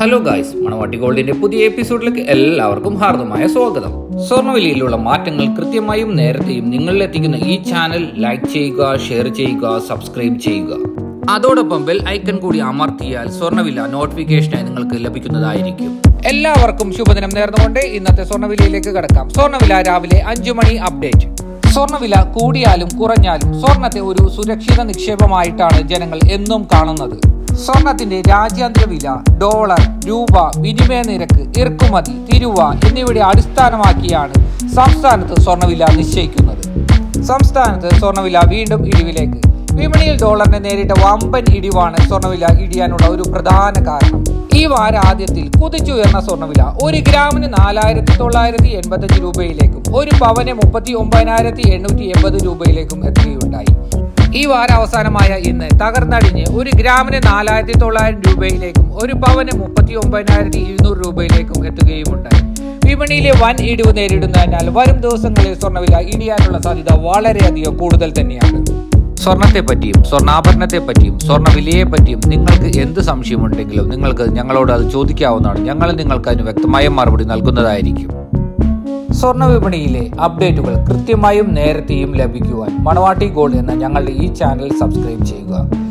hello guys മണവാട്ടി ഗോൾഡിന്റെ പുതിയ എപ്പിസോഡിലേക്ക് എല്ലാവർക്കും ഹാർദമായ സ്വാഗതം സ്വർണ്ണവിലയിലുള്ള മാറ്റങ്ങൾ കൃത്യമായും നേരത്തെയും നിങ്ങളിലെത്തിക്കുന്ന ഈ ചാനൽ ലൈക്ക് ചെയ്യുക ഷെയർ ചെയ്യുക സബ്സ്ക്രൈബ് ചെയ്യുക അതോടൊപ്പം ബെൽ ഐക്കൺ കൂടി അമർത്തിയാൽ സ്വർണ്ണവില നോട്ടിഫിക്കേഷനായി നിങ്ങൾക്ക് ലഭിക്കുന്നതായിരിക്കും എല്ലാവർക്കും ശുഭദിനം നേർന്നുകൊണ്ട് ഇന്നത്തെ സ്വർണ്ണവിലയിലേക്ക് കടക്കാം സ്വർണ്ണവില രാവിലെ അഞ്ചു മണി അപ്ഡേറ്റ് സ്വർണ്ണവില കൂടിയാലും കുറഞ്ഞാലും സ്വർണത്തെ ഒരു സുരക്ഷിത നിക്ഷേപമായിട്ടാണ് ജനങ്ങൾ എന്നും കാണുന്നത് സ്വർണത്തിന്റെ രാജ്യാന്തര വില ഡോളർ രൂപ വിനിമയ നിരക്ക് ഇറക്കുമതി തിരുവ എന്നിവയുടെ അടിസ്ഥാനമാക്കിയാണ് സംസ്ഥാനത്ത് സ്വർണ്ണവില നിശ്ചയിക്കുന്നത് സംസ്ഥാനത്ത് സ്വർണ്ണവില വീണ്ടും ഇടിവിലേക്ക് വിപണിയിൽ ഡോളറിന് നേരിട്ട വമ്പൻ ഇടിവാണ് സ്വർണ്ണവില ഇടിയാനുള്ള ഒരു പ്രധാന കാരണം ഈ വാര ആദ്യത്തിൽ കുതിച്ചുയർന്ന സ്വർണ്ണവില ഒരു ഗ്രാമിന് നാലായിരത്തി തൊള്ളായിരത്തി എൺപത്തഞ്ച് രൂപയിലേക്കും ഒരു പവന് മുപ്പത്തി ഒമ്പതിനായിരത്തി എണ്ണൂറ്റി എൺപത് രൂപയിലേക്കും എത്തുകയുണ്ടായി ഈ വാര അവസാനമായ ഇന്ന് തകർന്നടിഞ്ഞ് ഒരു ഗ്രാമിന് നാലായിരത്തി തൊള്ളായിരം രൂപയിലേക്കും ഒരു പവന് മുപ്പത്തി ഒമ്പതിനായിരത്തി ഇരുന്നൂറ് രൂപയിലേക്കും എത്തുകയുമുണ്ടായി വിപണിയിലെ വൻ ഇടിവ് നേരിടുന്നതിനാൽ വരും ദിവസങ്ങളിൽ സ്വർണ്ണവില ഇടിയാനുള്ള സാധ്യത വളരെയധികം കൂടുതൽ തന്നെയാണ് സ്വർണത്തെ പറ്റിയും സ്വർണ്ണാഭരണത്തെ പറ്റിയും സ്വർണ്ണവിലയെ പറ്റിയും നിങ്ങൾക്ക് എന്ത് സംശയമുണ്ടെങ്കിലും നിങ്ങൾക്ക് ഞങ്ങളോട് അത് ചോദിക്കാവുന്നതാണ് ഞങ്ങൾ നിങ്ങൾക്ക് അതിന് വ്യക്തമായ മറുപടി നൽകുന്നതായിരിക്കും സ്വർണ്ണ വിപണിയിലെ അപ്ഡേറ്റുകൾ കൃത്യമായും നേരത്തെയും ലഭിക്കുവാൻ മണവാട്ടി ഗോൾഡ് എന്ന ഞങ്ങളുടെ ഈ ചാനൽ സബ്സ്ക്രൈബ് ചെയ്യുക